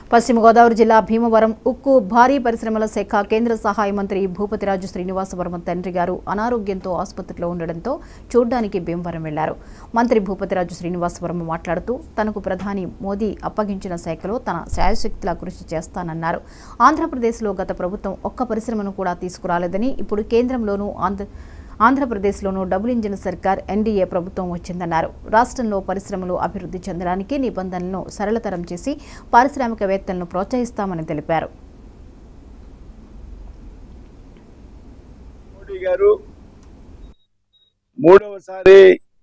పశ్చిమ గోదావరి జిల్లా భీమవరం ఉక్కు భారీ పరిశ్రమల శాఖ కేంద్ర సహాయ మంత్రి భూపతిరాజు శ్రీనివాసవర్మ తండ్రి గారు అనారోగ్యంతో ఆసుపత్రిలో ఉండడంతో చూడ్డానికి భీమవరం వెళ్లారు మంత్రి భూపతిరాజు శ్రీనివాసవర్మ మాట్లాడుతూ తనకు ప్రధాని మోదీ అప్పగించిన శాఖలో తన శాయశక్తిలా కృషి చేస్తానన్నారు ఆంధ్రప్రదేశ్లో గత ప్రభుత్వం ఒక్క పరిశ్రమను కూడా తీసుకురాలేదని ఇప్పుడు కేంద్రంలోనూ ఆంధ్ర ఆంధ్రప్రదేశ్లోనూ డబుల్ ఇంజిన్ సర్కార్ ఎన్డీఏ ప్రభుత్వం వచ్చిందన్నారు రాష్ట్రంలో పరిశ్రమలు అభివృద్ధి చెందడానికి నిబంధనలను సరళతరం చేసి పారిశ్రామికవేత్తలను ప్రోత్సహిస్తామని తెలిపారు మోడీ గారు మూడవసారి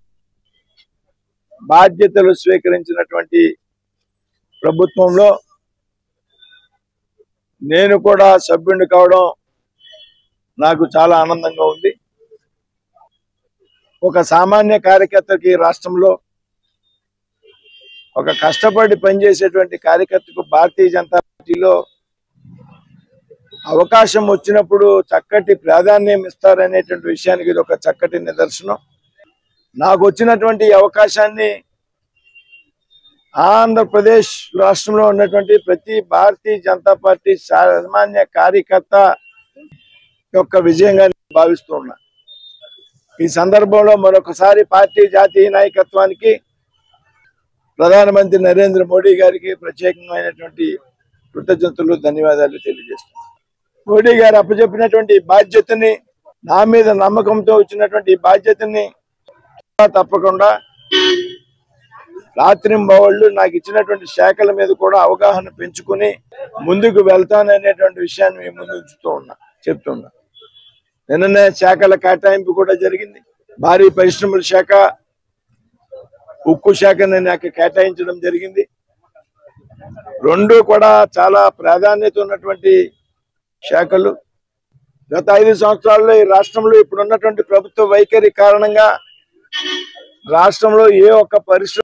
బాధ్యతలు స్వీకరించినటువంటి ప్రభుత్వంలో నేను కూడా సభ్యుడిని కావడం నాకు చాలా ఆనందంగా ఉంది ఒక సామాన్య కార్యకర్తకి రాష్ట్రంలో ఒక కష్టపడి పనిచేసేటువంటి కార్యకర్తకు భారతీయ జనతా పార్టీలో అవకాశం వచ్చినప్పుడు చక్కటి ప్రాధాన్యం ఇస్తారనేటువంటి విషయానికి ఇది ఒక చక్కటి నిదర్శనం నాకు వచ్చినటువంటి ఈ అవకాశాన్ని ఆంధ్రప్రదేశ్ రాష్ట్రంలో ఉన్నటువంటి ప్రతి భారతీయ జనతా పార్టీ సామాన్య కార్యకర్త యొక్క విజయంగా నేను భావిస్తూ ఉన్నా ఈ సందర్భంలో మరొకసారి పార్టీ జాతీయ నాయకత్వానికి ప్రధానమంత్రి నరేంద్ర మోడీ గారికి ప్రత్యేకమైనటువంటి కృతజ్ఞతలు ధన్యవాదాలు తెలియజేస్తున్నాను మోడీ గారు అప్పచెప్పినటువంటి ఈ బాధ్యతని నా మీద నమ్మకంతో వచ్చినటువంటి ఈ బాధ్యతని తప్పకుండా రాత్రింబవళ్ళు నాకు ఇచ్చినటువంటి శాఖల మీద కూడా అవగాహన పెంచుకుని ముందుకు వెళ్తాననేటువంటి విషయాన్ని మీ ముందు ఉంచుతూ ఉన్నా చెప్తున్నా నిన్ననే శాఖల కేటాయింపు కూడా జరిగింది భారీ పరిశ్రమల శాఖ ఉక్కు శాఖని నాకు కేటాయించడం జరిగింది రెండు కూడా చాలా ప్రాధాన్యత ఉన్నటువంటి శాఖలు గత ఐదు సంవత్సరాల్లో ఈ రాష్ట్రంలో ఇప్పుడు ఉన్నటువంటి ప్రభుత్వ వైఖరి కారణంగా రాష్ట్రంలో ఏ ఒక్క పరిశ్రమ